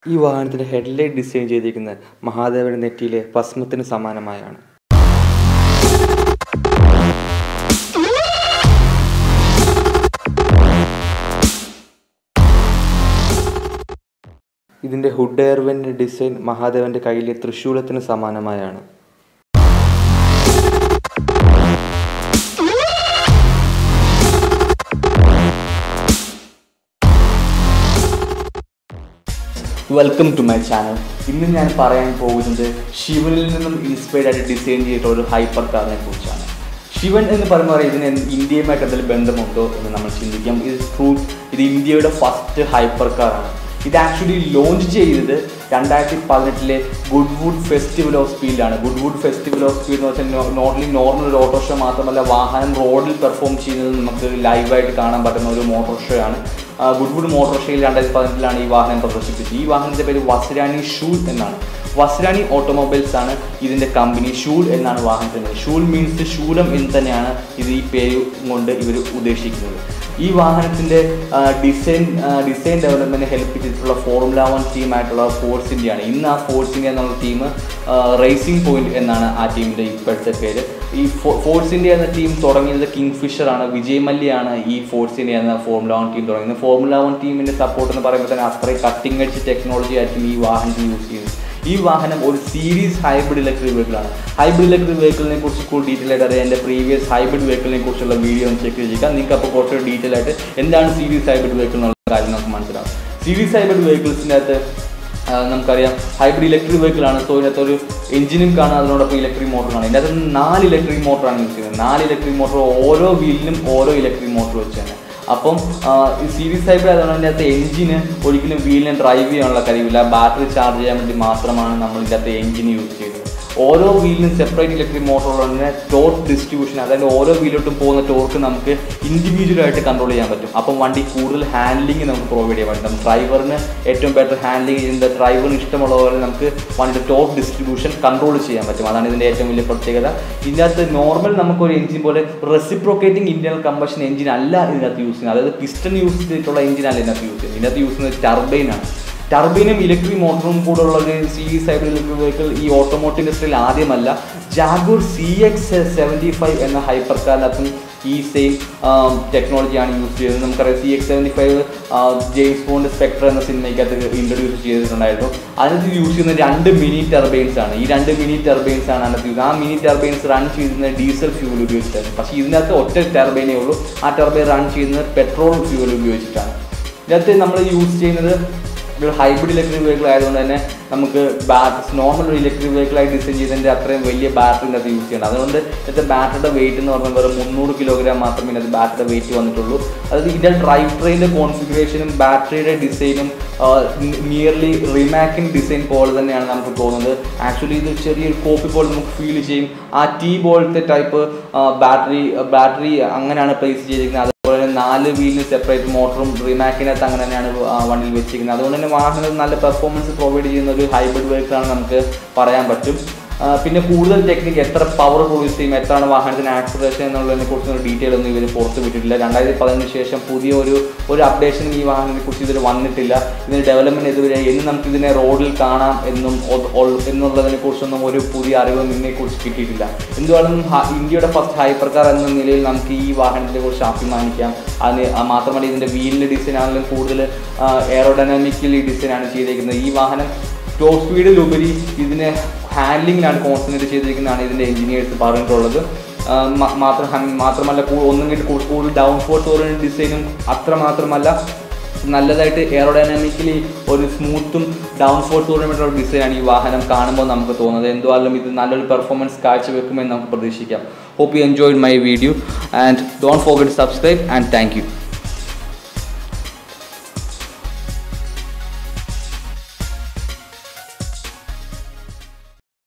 ഈ വാഹനത്തിൻ്റെ headlight design ചെയ്തിരിക്കുന്നത് മഹാദേവന്റെ നെറ്റിയിലെ ഭസ്മത്തിന് സമാനമായാണ് ഇതിൻ്റെ ഹുഡ് എയർവെൻ്റെ ഡിസൈൻ മഹാദേവന്റെ കയ്യിലെ തൃശൂലത്തിന് സമാനമായാണ് വെൽക്കം ടു മൈ ചാനൽ ഇന്ന് ഞാൻ പറയാൻ പോകുന്നത് ശിവനിൽ നിന്നും ഇൻസ്പയർഡ് ആയിട്ട് ഡിസൈൻ ചെയ്തിട്ടുള്ള ഒരു ഹൈപ്പർ കാറിനെ കുറിച്ചാണ് ശിവൻ എന്ന് പറയുമ്പോൾ ഇതിന് ഇന്ത്യയുമായിട്ട് എന്തെങ്കിലും ബന്ധമുണ്ടോ എന്ന് നമ്മൾ ചിന്തിക്കാം ഇത് ട്രൂ ഇത് ഇന്ത്യയുടെ ഫസ്റ്റ് ഹൈപ്പർ കാറാണ് ഇത് ആക്ച്വലി ലോഞ്ച് ചെയ്തത് രണ്ടായിരത്തി പതിനെട്ടിലെ ഗുഡ്വുഡ് ഫെസ്റ്റിവൽ ഓഫ് സ്പീഡിലാണ് ഗുഡ്വുഡ് ഫെസ്റ്റിവൽ ഓഫ് സ്പീഡ് എന്ന് വെച്ചാൽ നോർമലി നോർമൽ ഒരു ഓട്ടോ ഷോ മാത്രമല്ല വാഹനം റോഡിൽ പെർഫോം ചെയ്യുന്നത് നമുക്ക് ലൈവായിട്ട് കാണാൻ പറ്റുന്ന ഒരു മോട്ടോർ ഷോ ആണ് ഗുഡ്വുഡ് മോട്ടോർ ഷോയിൽ രണ്ടായിരത്തി പതിനെട്ടിലാണ് ഈ വാഹനം പ്രദർശിപ്പിച്ചത് ഈ വാഹനത്തിൻ്റെ പേര് വസ്രാനി ഷൂൾ എന്നാണ് വസ്രാനി ഓട്ടോമൊബൈൽസ് ആണ് ഇതിൻ്റെ കമ്പനി ഷൂൾ എന്നാണ് വാഹനത്തിൻ്റെ ഷൂൾ മീൻസ് ശൂലം എന്ന് തന്നെയാണ് ഇത് ഈ പേര് കൊണ്ട് ഇവർ ഉദ്ദേശിക്കുന്നത് ഈ വാഹനത്തിൻ്റെ ഡിസൈൻ ഡിസൈൻ ഡെവലപ്മെൻറ്റിന് ഹെൽപ്പ് ചെയ്തിട്ടുള്ള ഫോർമുല വൺ ടീമായിട്ടുള്ള ഫോഴ്സ് ഇന്ത്യയാണ് ഇന്ന് ആ ഫോഴ്സ് ഇന്ത്യ എന്നുള്ള ടീം റേസിംഗ് പോയിന്റ് എന്നാണ് ആ ടീമിൻ്റെ ഇപ്പോഴത്തെ പേര് ഈ ഫോഴ്സ് ഇന്ത്യ എന്ന ടീം തുടങ്ങിയത് കിങ് ഫിഷർ ആണ് വിജയ് മല്യാണ് ഈ ഫോഴ്സ് ഇന്ത്യ എന്ന ഫോർമുല വൺ ടീം തുടങ്ങിയത് ഫോർമുല വൺ ടീമിൻ്റെ സപ്പോർട്ട് എന്ന് പറയുമ്പോൾ തന്നെ അത്രയും കട്ടിംഗ് എഡ്ജ് ടെക്നോളജി ആയിരിക്കും ഈ വാഹനത്തിൽ യൂസ് ചെയ്യുന്നത് ഈ വാഹനം ഒരു സീരീസ് ഹൈബ്രിഡ് ഇലക്ട്രിക് വെഹിക്കിളാണ് ഹൈബ്രിഡ് ഇലക്ട്രിക് വെഹിക്കിളിനെ കുറിച്ച് കൂടുതൽ ഡീറ്റെയിൽ ആയിട്ട് അറിയാം എൻ്റെ പ്രീവിയസ് ഹൈബ്രിഡ് വെഹിക്കിളിനെ കുറിച്ചുള്ള വീഡിയോ ഒന്ന് ചെക്ക് ചെയ്യിക്കാം നിങ്ങൾക്ക് അപ്പോൾ കുറച്ച് ഡീറ്റെയിൽ ആയിട്ട് എന്താണ് സീരീസ് ഹൈബ്രിഡ് വെഹിക്കിൾ എന്നുള്ള കാര്യം നമുക്ക് മനസ്സിലാവും സീരീസ് ഹൈബ്രിഡ് വെഹിക്കിൾസിൻ്റെ അകത്ത് നമുക്കറിയാം ഹൈബ്രിഡ് ഇലക്ട്രിക് വെഹിക്കിളാണ് സോ ഇതിനകത്ത് ഒരു എഞ്ചിനും കാണാം അതിനോടൊപ്പം ഇലക്ട്രിക് മോട്ടർ കാണാം ഇതിനകത്ത് നാല് ഇലക്ട്രിക് മോട്ടറാണ് യൂസ് ചെയ്യുന്നത് നാല് ഇലക്ട്രിക് മോട്ടർ ഓരോ വീലിലും ഓരോ ഇലക്ട്രിക് മോട്ടർ വെച്ച് തന്നെ അപ്പം ഈ സീരീസ് ഹൈബ്രിഡ് ആയതുകൊണ്ട് അതിൻ്റെ അകത്ത് എഞ്ചിന് ഒരിക്കലും വീലിനെ ഡ്രൈവ് ചെയ്യാനുള്ള കഴിവില്ല ബാറ്ററി ചാർജ് ചെയ്യാൻ വേണ്ടി മാത്രമാണ് നമ്മൾ ഇതിൻ്റെ അകത്ത് എഞ്ചിൻ യൂസ് ചെയ്യുന്നത് ഓരോ വീലിനും സെപ്പറേറ്റ് ഇലക്ട്രിക് മോട്ടറുള്ള ടോർക്ക് ഡിസ്ട്രിബ്യൂഷൻ അതായത് ഓരോ വീലോട്ടും പോകുന്ന ടോർക്ക് നമുക്ക് ഇൻഡിവിജ്വൽ ആയിട്ട് കൺട്രോൾ ചെയ്യാൻ പറ്റും അപ്പം വണ്ടി കൂടുതൽ ഹാൻഡ്ലിങ് നമുക്ക് പ്രൊവൈഡ് ചെയ്യാൻ പറ്റും ഡ്രൈവറിന് ഏറ്റവും ബെറ്റർ ഹാൻഡ്ലിങ് ചെയ്യുന്നത് ഡ്രൈവറിന് ഇഷ്ടമുള്ള പോലെ നമുക്ക് വണ്ടിയുടെ ടോർക്ക് ഡിസ്ട്രിബ്യൂഷൻ കൺട്രോൾ ചെയ്യാൻ പറ്റും അതാണ് ഇതിൻ്റെ ഏറ്റവും വലിയ പ്രത്യേകത ഇതിനകത്ത് നോർമൽ നമുക്കൊരു എഞ്ചിൻ പോലെ റെസിപ്രോക്കേറ്റിംഗ് ഇന്റേണൽ കമ്പഷൻ എഞ്ചിൻ അല്ല ഇതിനകത്ത് യൂസ് ചെയ്യുന്നത് അതായത് പിസ്റ്റൺ യൂസ് ചെയ്തിട്ടുള്ള എഞ്ചിൻ അല്ല ഇതിനകത്ത് യൂസ് ചെയ്യുന്നത് ഇതിനകത്ത് യൂസ് ചെയ്യുന്നത് ടർബൈനാണ് ടർബൈനും ഇലക്ട്രിക് മോട്ടറും കൂടെ ഉള്ള ഒരു സീരീസ് ഹൈബ്രിഡ് ഇലക്ട്രിക് വെഹിക്കിൾ ഈ ഓട്ടോമോട്ടീവ് ഇൻഡസ്ട്രിയിൽ ആദ്യമല്ല Jaguar C X seventy five എന്ന ഹൈപ്പർ കാറിനകത്തും ഈ സെയിം ടെക്നോളജിയാണ് യൂസ് ചെയ്തത് നമുക്കറിയാം C X seventy five James Bond Spectre എന്ന സിനിമയ്ക്കകത്ത് ഇൻട്രൊഡ്യൂസ് ചെയ്തിട്ടുണ്ടായിരുന്നു അതിനകത്ത് യൂസ് ചെയ്യുന്ന രണ്ട് മിനി ടെർബൈൻസ് ആണ് ഈ രണ്ട് മിനി ടെർബൈൻസ് ആണ് അതിനകത്ത് യൂസ് ആ മിനി ടെർബൈൻസ് റൺ ചെയ്യുന്നത് ഡീസൽ ഫ്യൂവൽ ഉപയോഗിച്ചിട്ടാണ് പക്ഷേ ഇതിനകത്ത് ഒറ്റ ടെർബൈനേ ഉള്ളൂ ആ ടെർബൈൻ റൺ ചെയ്യുന്നത് പെട്രോൾ ഫ്യൂവൽ ഉപയോഗിച്ചിട്ടാണ് ഇതിനകത്ത് നമ്മൾ യൂസ് ചെയ്യുന്നത് ഒരു ഹൈബ്രിഡ് ഇലക്ട്രിക് വെഹിക്കിൾ ആയതുകൊണ്ട് തന്നെ നമുക്ക് ബാറ്റ് നോർമൽ ഒരു ഇലക്ട്രിക് വെഹിക്കിളായി ഡിസൈൻ ചെയ്തതിൻ്റെ അത്രയും വലിയ ബാറ്ററി ഇതിനകത്ത് യൂസ് ചെയ്യണം അതുകൊണ്ട് ഇതിൻ്റെ ബാറ്ററിയുടെ വെയിറ്റ് എന്ന് പറഞ്ഞാൽ വെറും മുന്നൂറ് കിലോഗ്രാം മാത്രമേ ഇതിനകത്ത് ബാറ്ററിയുടെ വെയിറ്റ് വന്നിട്ടുള്ളൂ അതായത് ഇതിൻ്റെ ഡ്രൈവ് ട്രെയിൻ്റെ കോൺഫിഗറേഷനും ബാറ്ററിയുടെ ഡിസൈനും നിയർലി റിമാക്കിൻ ഡിസൈൻ പോലെ തന്നെയാണ് നമുക്ക് തോന്നുന്നത് ആക്ച്വലി ഇത് ചെറിയൊരു കോപ്പി പോലെ നമുക്ക് ഫീൽ ചെയ്യും ആ ടീ പോലത്തെ ടൈപ്പ് ബാറ്ററി ബാറ്ററി അങ്ങനെയാണ് പ്ലേസ് ചെയ്തിരിക്കുന്നത് അതുപോലെ തന്നെ നാല് വീലിന് സെപ്പറേറ്റ് മോട്ടറും റിമാക്കിനകത്ത് അങ്ങനെ തന്നെയാണ് വണ്ടിയിൽ വെച്ചിരിക്കുന്നത് അതുകൊണ്ട് തന്നെ വാഹനം നല്ല പെർഫോമൻസ് പ്രൊവൈഡ് ചെയ്യുന്ന ഒരു ഹൈബ്രിഡ് വെഹിക്കിളാണ് നമുക്ക് പറയാൻ പറ്റും പിന്നെ കൂടുതൽ ടെക്നിക്ക് എത്ര പവർ പ്രൊഡ്യൂസ് ചെയ്യും എത്രയാണ് വാഹനത്തിന് ആക്സലേഷൻ എന്നുള്ളതിനെ കുറിച്ചൊരു ഡീറ്റെയിൽ ഒന്നും ഇവർ പുറത്ത് വിട്ടിട്ടില്ല രണ്ടായിരത്തി പതിനഞ്ചിന് ശേഷം പുതിയ ഒരു ഒരു അപ്ഡേഷൻ ഈ വാഹനത്തെ കുറിച്ച് ഇതുവരെ വന്നിട്ടില്ല ഇതിന് ഡെവലപ്മെന്റ് ഇതുവരെ എന്ന് നമുക്ക് ഇതിനെ റോഡിൽ കാണാം എന്നും എന്നുള്ളതിനെ കുറിച്ചൊന്നും ഒരു പുതിയ അറിവ് ഇതിനെ കുറിച്ച് കിട്ടിയിട്ടില്ല എന്തുവാണെന്നും ഇന്ത്യയുടെ ഫസ്റ്റ് ഹൈപ്പർ കാർ എന്ന നിലയിൽ നമുക്ക് ഈ വാഹനത്തെ കുറിച്ച് അഭിമാനിക്കാം അതിന് മാത്രമല്ല ഇതിൻ്റെ വീലിൻ്റെ ഡിസൈൻ ആണെങ്കിലും കൂടുതൽ എയറോഡൈനാമിക്കലി ഡിസൈനാണ് ചെയ്തിരിക്കുന്നത് ഈ വാഹനം ടോപ്പ് സ്പീഡിലുപരി ഇതിനെ ഹാൻഡ്ലിങ്ങിലാണ് കോൺസെൻട്രേറ്റ് ചെയ്തിരിക്കുന്നതാണ് ഇതിൻ്റെ എഞ്ചിനീയേഴ്സ് പറഞ്ഞിട്ടുള്ളത് മാത്രം മാത്രമല്ല ഒന്നും കിട്ടി കൂടുതൽ ഡൗൺ ഫോഴ്സ് ഓറിയൻറ്റഡ് ഡിസൈനും അത്ര മാത്രമല്ല നല്ലതായിട്ട് എയറോഡൈനാമിക്കലി ഒരു സ്മൂത്തും ഡൗൺ ഫോഴ്സ് ഓറിയൻറ്റഡ് ഡിസൈനാണ് ഈ വാഹനം കാണുമ്പോൾ നമുക്ക് തോന്നുന്നത് എന്തുവായാലും ഇത് നല്ലൊരു പെർഫോമൻസ് കാഴ്ചവെക്കുമെന്ന് നമുക്ക് പ്രതീക്ഷിക്കാം hope you enjoyed my video and don't forget subscribe and thank U